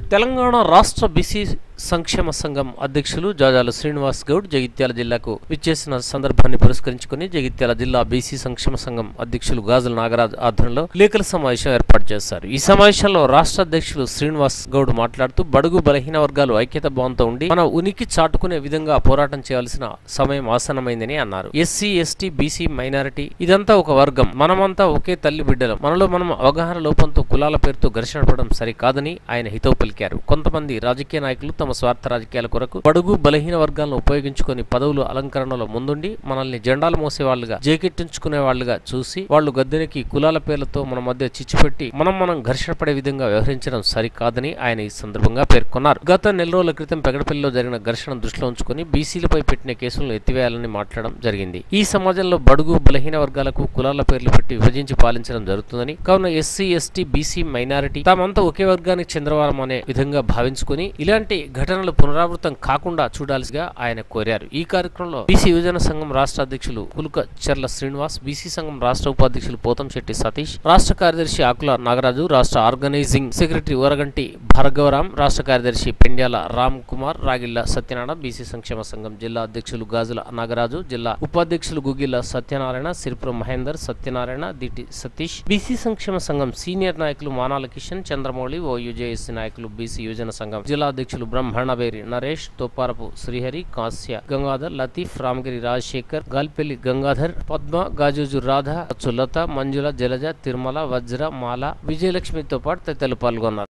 తెలంగాణ రాష్ట్ర బీసీ సంక్షేమ సంఘం అధ్యక్షులు జాజాల శ్రీనివాస్ గౌడ్ జగిత్యాల జిల్లాకు విచ్చేసిన సందర్భాన్ని పురస్కరించుకుని జగిత్యాల జిల్లా బీసీ సంక్షేమ సంఘం అధ్యక్షులు గాజుల నాగరాజ్ ఆధ్వర్యంలో లేఖల సమావేశం ఏర్పాటు చేశారు ఈ సమావేశంలో రాష్ట్ర అధ్యక్షులు శ్రీనివాస్ గౌడ్ మాట్లాడుతూ బడుగు బలహీన వర్గాలు ఐక్యత భావంతో ఉండి మన ఉనికి చాటుకునే విధంగా పోరాటం చేయాల్సిన సమయం ఆసన్నమైందని అన్నారు ఎస్సీ ఎస్టీ బీసీ మైనారిటీ ఇదంతా ఒక వర్గం మనమంతా ఒకే తల్లి బిడ్డలం మనలో మనం అవగాహన లోపంతో కులాల పేరుతో ఘర్షణ పడడం సరికాదని ఆయన హితవు పలికారు కొంతమంది రాజకీయ నాయకులు తమ స్వార్థ రాజకీయాల కొరకు బడుగు బలహీన వర్గాలను ఉపయోగించుకొని పదవులు అలంకరణలో ముందుండి మనల్ని జెండాలు మోసే వాళ్ళుగా జేకెట్టించుకునే వాళ్ళుగా చూసి వాళ్ళు గద్దెనికి కులాల పేర్లతో మన మధ్య చిచ్చుపెట్టి మనం మనం ఘర్షణ పడే విధంగా వ్యవహరించడం సరికాదని ఆయన ఈ సందర్భంగా పేర్కొన్నారు గత నెల రోజుల క్రితం పెగడపల్లిలో జరిగిన ఘర్షణ దృష్టిలో ఉంచుకొని బీసీలపై పెట్టిన కేసులను ఎత్తివేయాలని మాట్లాడడం జరిగింది ఈ సమాజంలో బడుగు బలహీన వర్గాలకు కులాల పేర్లు పెట్టి విభజించి పాలించడం జరుగుతుందని కావున ఎస్సీ ఎస్టీ బీసీ మైనారిటీ తామంతా ఒకే వర్గానికి చెందవారం అనే విధంగా భావించుకుని ఇలాంటి ఘటనలు పునరావృతం కాకుండా చూడాల్సిగా ఆయన కోరారు ఈ కార్యక్రమంలో బీసీ యువజన సంఘం రాష్ట్ర అధ్యక్షులు కులుక చెర్ల శ్రీనివాస్ బీసీ సంఘం రాష్ట్ర ఉపాధ్యక్షులు పోతంశెట్టి సతీష్ రాష్ట్ర కార్యదర్శి ఆకుల నాగరాజు రాష్ట్ర ఆర్గనైజింగ్ సెక్రటరీ ఓరగంటి భార్గవరాం రాష్ట్ర కార్యదర్శి పెండ్యాల రామ్ కుమార్ రాగిళ్ల సత్యనారాయణ బీసీ సంక్షేమ సంఘం జిల్లా అధ్యక్షులు గాజుల నాగరాజు జిల్లా ఉపాధ్యక్షులు గుగిల్ల సత్యనారాయణ సిరిపురం మహేందర్ సత్యనారాయణ దిటి సతీష్ బీసీ సంక్షేమ సంఘం సీనియర్ నాయకులు మానాల కిషన్ చంద్రమౌళి ఓ యుజేఎస్సీ నాయకులు బీసీ యువజన సంఘం జిల్లా అధ్యక్షులు బ్రహ్మణవేరి నరేష్ తోపారపు శ్రీహరి కాస్య గంగాధర్ లతీఫ్ రామగిరి రాజశేఖర్ గాల్పెల్లి గంగాధర్ పద్మ గాజూజు రాధ చులత మంజుల జలజ తిరుమల వజ్ర మాల విజయలక్ష్మితో పాటు తదితరులు పాల్గొన్నారు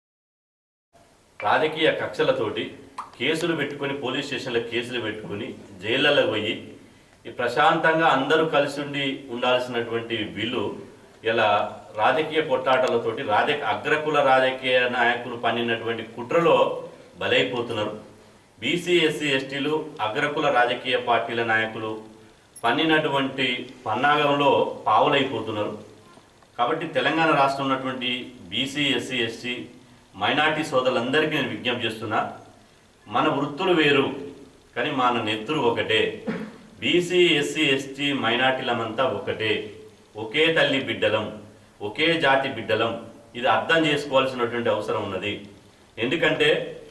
రాజకీయ కక్షలతోటి కేసులు పెట్టుకొని పోలీస్ స్టేషన్లో కేసులు పెట్టుకొని జైళ్ళలో పోయి ఈ ప్రశాంతంగా అందరూ కలిసి ఉండి ఉండాల్సినటువంటి వీళ్ళు ఇలా రాజకీయ కొట్టాటలతోటి రాజకీయ అగ్రకుల రాజకీయ నాయకులు పన్నినటువంటి కుట్రలో బలైపోతున్నారు బీసీ ఎస్సీ ఎస్టీలు అగ్రకుల రాజకీయ పార్టీల నాయకులు పన్నినటువంటి పన్నాగంలో పావులైపోతున్నారు కాబట్టి తెలంగాణ రాష్ట్రం ఉన్నటువంటి బీసీ ఎస్సీ ఎస్టీ మైనార్టీ సోదరులందరికీ నేను విజ్ఞప్తి చేస్తున్నా మన వృత్తులు వేరు కానీ మన నెత్తురు ఒకటే బీసీ ఎస్సీ ఎస్టీ మైనార్టీలమంతా ఒకటే ఒకే తల్లి బిడ్డలం ఒకే జాతి బిడ్డలం ఇది అర్థం చేసుకోవాల్సినటువంటి అవసరం ఉన్నది ఎందుకంటే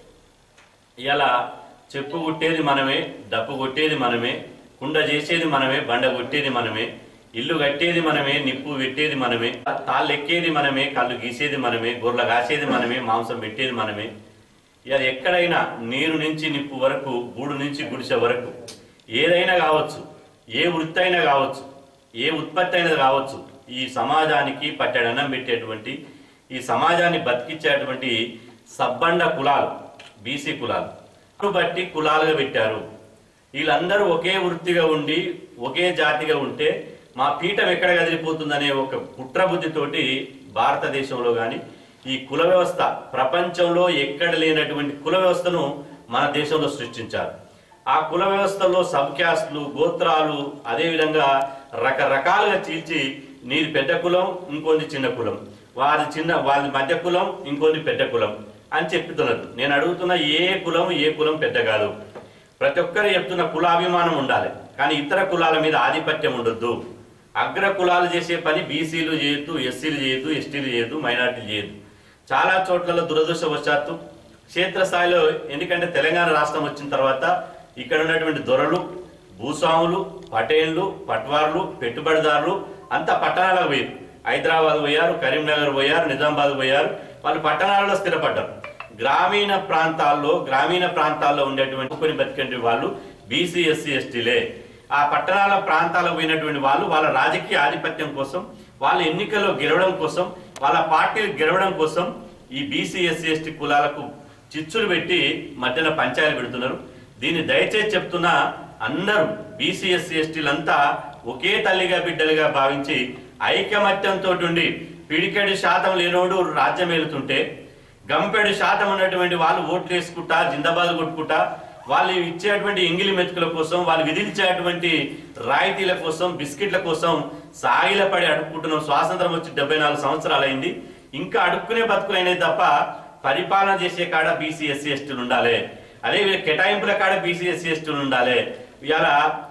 ఇలా చెప్పు కొట్టేది మనమే డప్పు కొట్టేది మనమే కుండ చేసేది మనమే బండ కొట్టేది మనమే ఇల్లు కట్టేది మనమే నిప్పు పెట్టేది మనమే తాళ్ళు ఎక్కేది మనమే కళ్ళు గీసేది మనమే గొర్రెలు కాసేది మనమే మాంసం పెట్టేది మనమే ఇలా ఎక్కడైనా నీరు నుంచి నిప్పు వరకు గూడు నుంచి గుడిసె వరకు ఏదైనా కావచ్చు ఏ వృత్తి అయినా కావచ్చు ఏ ఉత్పత్తి అయినా కావచ్చు ఈ సమాజానికి పట్టెడన్నం పెట్టేటువంటి ఈ సమాజాన్ని బతికించేటువంటి సబ్బండ కులాలు బీసీ కులాలు బట్టి కులాలుగా పెట్టారు వీళ్ళందరూ ఒకే వృత్తిగా ఉండి ఒకే జాతిగా ఉంటే మా పీఠం ఎక్కడ కదిలిపోతుందనే ఒక కుట్ర బుద్ధితోటి భారతదేశంలో కానీ ఈ కుల వ్యవస్థ ప్రపంచంలో ఎక్కడ లేనటువంటి కుల వ్యవస్థను మన దేశంలో సృష్టించారు ఆ కుల వ్యవస్థలో సబ్ క్యాస్ట్లు గోత్రాలు అదేవిధంగా రకరకాలుగా చీల్చి నీది పెద్ద కులం ఇంకొంది చిన్న కులం వారి చిన్న వాళ్ళ మధ్య కులం ఇంకొంది పెద్ద కులం అని చెప్తున్నారు నేను అడుగుతున్న ఏ కులం ఏ కులం పెద్ద కాదు ప్రతి ఒక్కరు చెప్తున్న కులాభిమానం ఉండాలి కానీ ఇతర కులాల మీద ఆధిపత్యం ఉండొద్దు అగ్ర కులాలు చేసే పని బీసీలు చేయొద్దు ఎస్సీలు చేయొద్దు ఎస్టీలు చేయొద్దు మైనార్టీలు చేయొద్దు చాలా చోట్లలో దురదృష్టవశాత్తు క్షేత్రస్థాయిలో ఎందుకంటే తెలంగాణ రాష్ట్రం వచ్చిన తర్వాత ఇక్కడ ఉన్నటువంటి దొరలు భూస్వాములు పటేన్లు పట్వార్లు పెట్టుబడిదారులు అంతా పట్టణాలకు పోయారు హైదరాబాద్ పోయారు కరీంనగర్ పోయారు నిజామాబాద్ పోయారు వాళ్ళు పట్టణాలలో స్థిరపడ్డారు గ్రామీణ ప్రాంతాల్లో గ్రామీణ ప్రాంతాల్లో ఉండేటువంటి కొన్ని బతికేటువంటి వాళ్ళు బీసీ ఎస్సీ ఎస్టీలే ఆ పట్టణాల ప్రాంతాలకు పోయినటువంటి వాళ్ళు వాళ్ళ రాజకీయ ఆధిపత్యం కోసం వాళ్ళ ఎన్నికల్లో గెలవడం కోసం వాళ్ళ పార్టీలు గెలవడం కోసం ఈ బీసీ ఎస్సీ ఎస్టీ కులాలకు చిచ్చులు పెట్టి మధ్యన పంచాయలు పెడుతున్నారు దీన్ని దయచేసి చెప్తున్నా అందరూ బీసీ ఎస్సీ ఎస్టీలంతా ఒకే తల్లిగా బిడ్డలుగా భావించి ఐకమత్యంతో ఉండి పిడికెడు శాతం లేనోడు రాజ్యం ఏలుతుంటే గంపెడు శాతం ఉన్నటువంటి వాళ్ళు ఓట్లు వేసుకుంటా జిందాబాద్ కొట్టుకుంటా వాళ్ళు ఇచ్చేటువంటి ఎంగిలి మెతుకుల కోసం వాళ్ళు విధించేటువంటి రాయితీల కోసం బిస్కెట్ల కోసం సాగిల పడి అడుక్కుంటున్నాం స్వాతంత్రం వచ్చి డెబ్బై నాలుగు సంవత్సరాలు అయింది ఇంకా అడుక్కునే బతుకులైనవి తప్ప పరిపాలన చేసే కాడ బీసీ ఎస్సీ ఎస్టీలు ఉండాలి అదే కేటాయింపుల కాడ బీసీ ఎస్సీ ఎస్టీలు ఉండాలి ఇవాళ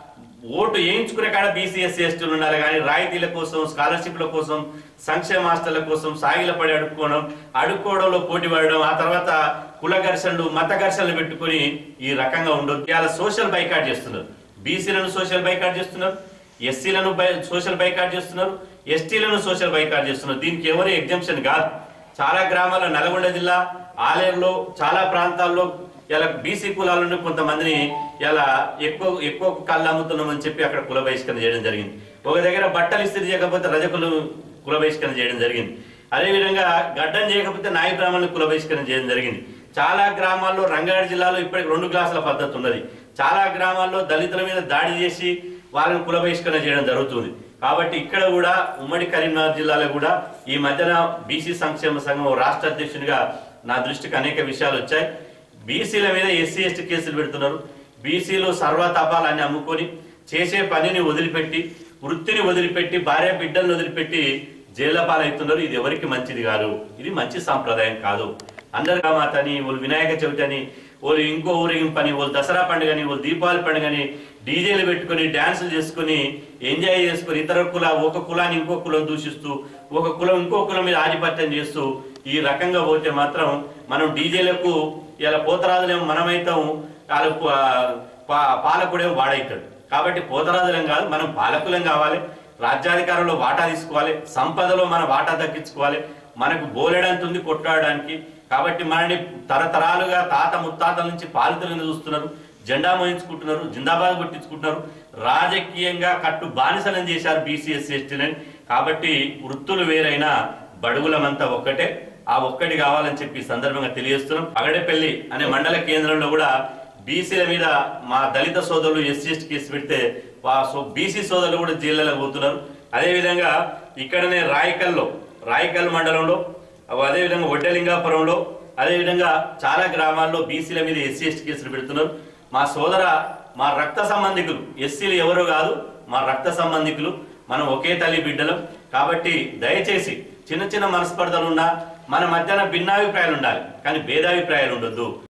ఓటు వేయించుకునే కాడ బీసీ ఎస్సీ ఎస్టీలు ఉండాలి కానీ రాయితీల కోసం స్కాలర్షిప్ల కోసం సంక్షేమ హాస్టళ్ల కోసం సాగిల పడి అడుక్కోవడం అడుక్కోవడంలో పోటీ పడడం ఆ తర్వాత కుల ఘర్షణలు మత ఘర్షణలు పెట్టుకొని ఈ రకంగా ఉండొద్దు ఇవాళ సోషల్ బైకాట్ చేస్తున్నారు బీసీలను సోషల్ బైకాట్ చేస్తున్నారు ఎస్సీలను బై సోషల్ బైకాట్ చేస్తున్నారు ఎస్టీలను సోషల్ బైకాట్ చేస్తున్నారు దీనికి ఎవరు ఎగ్జంప్షన్ కాదు చాలా గ్రామాల నల్గొండ జిల్లా ఆలయంలో చాలా ప్రాంతాల్లో ఇలా బీసీ కులాలను కొంతమందిని ఇలా ఎక్కువ ఎక్కువ కళ్ళు అమ్ముతున్నామని చెప్పి అక్కడ కుల బహిష్కరణ చేయడం జరిగింది ఒక దగ్గర బట్టలు ఇస్త్రీ చేయకపోతే రజకులు కుల బహిష్కరణ చేయడం జరిగింది అదేవిధంగా గడ్డం చేయకపోతే నాయ బ్రాహ్మణులు కుల బహిష్కరణ చేయడం జరిగింది చాలా గ్రామాల్లో రంగారెడ్డి జిల్లాలో ఇప్పటికి రెండు క్లాసుల పద్ధతి ఉన్నది చాలా గ్రామాల్లో దళితుల మీద దాడి చేసి వాళ్ళని కుల బహిష్కరణ చేయడం జరుగుతుంది కాబట్టి ఇక్కడ కూడా ఉమ్మడి కరీంనగర్ జిల్లాలో కూడా ఈ మధ్యన బీసీ సంక్షేమ సంఘం రాష్ట్ర అధ్యక్షునిగా నా దృష్టికి అనేక విషయాలు వచ్చాయి బీసీల మీద ఎస్సీ ఎస్టీ కేసులు పెడుతున్నారు బీసీలు సర్వతపాలని అమ్ముకొని చేసే పనిని వదిలిపెట్టి వృత్తిని వదిలిపెట్టి భార్య బిడ్డలను వదిలిపెట్టి జైల పాలవుతున్నారు ఇది ఎవరికి మంచిది కాదు ఇది మంచి సాంప్రదాయం కాదు అందరు మాత అని వాళ్ళు వినాయక చవితి అని వాళ్ళు ఇంకో ఊరేగింపు అని వాళ్ళు దసరా పండుగని వాళ్ళు దీపావళి పండుగని డీజేలు పెట్టుకొని డ్యాన్సులు చేసుకొని ఎంజాయ్ చేసుకొని ఇతర కుల ఒక కులాన్ని ఇంకో కులం దూషిస్తూ ఒక కులం ఇంకో కులం మీద ఆధిపత్యం చేస్తూ ఈ రకంగా పోతే మాత్రం మనం డీజేలకు ఇలా పోతరాజులేమో మనమైతాం వాళ్ళు పా- పా- పాలకుడేమో వాడైతాడు కాబట్టి పోతరాజులం కాదు మనం పాలకులం కావాలి రాజ్యాధికారంలో వాటా తీసుకోవాలి సంపదలో మన వాటా దక్కించుకోవాలి మనకు బోలెడంత ఉంది కొట్లాడడానికి కాబట్టి మనని తరతరాలుగా తాత ముత్తాతల నుంచి పాలితులను చూస్తున్నారు జెండా మోయించుకుంటున్నారు జిందాబాద్ కొట్టించుకుంటున్నారు రాజకీయంగా కట్టు బానిసలను చేశారు బీసీఎస్ ఎస్టీలని కాబట్టి వృత్తులు వేరైనా బడుగులమంతా ఒక్కటే ఆ ఒక్కటి కావాలని చెప్పి ఈ సందర్భంగా తెలియజేస్తున్నాం పగడపల్లి అనే మండల కేంద్రంలో కూడా బీసీల మీద మా దళిత సోదరులు ఎస్సీ ఎస్టీ కేసు పెడితే బీసీ సోదరులు కూడా జైళ్ళలో పోతున్నారు అదేవిధంగా ఇక్కడనే రాయకల్లో రాయకల్ మండలంలో అదేవిధంగా వడ్డలింగాపురంలో అదేవిధంగా చాలా గ్రామాల్లో బీసీల మీద ఎస్సీ ఎస్టీ కేసులు పెడుతున్నారు మా సోదర మా రక్త సంబంధికులు ఎస్సీలు ఎవరో కాదు మా రక్త సంబంధికులు మనం ఒకే తల్లి బిడ్డలం కాబట్టి దయచేసి చిన్న చిన్న మనస్పర్ధలు ఉన్నా మన మధ్యన భిన్నాభిప్రాయాలు ఉండాలి కానీ భేదాభిప్రాయాలు ఉండొద్దు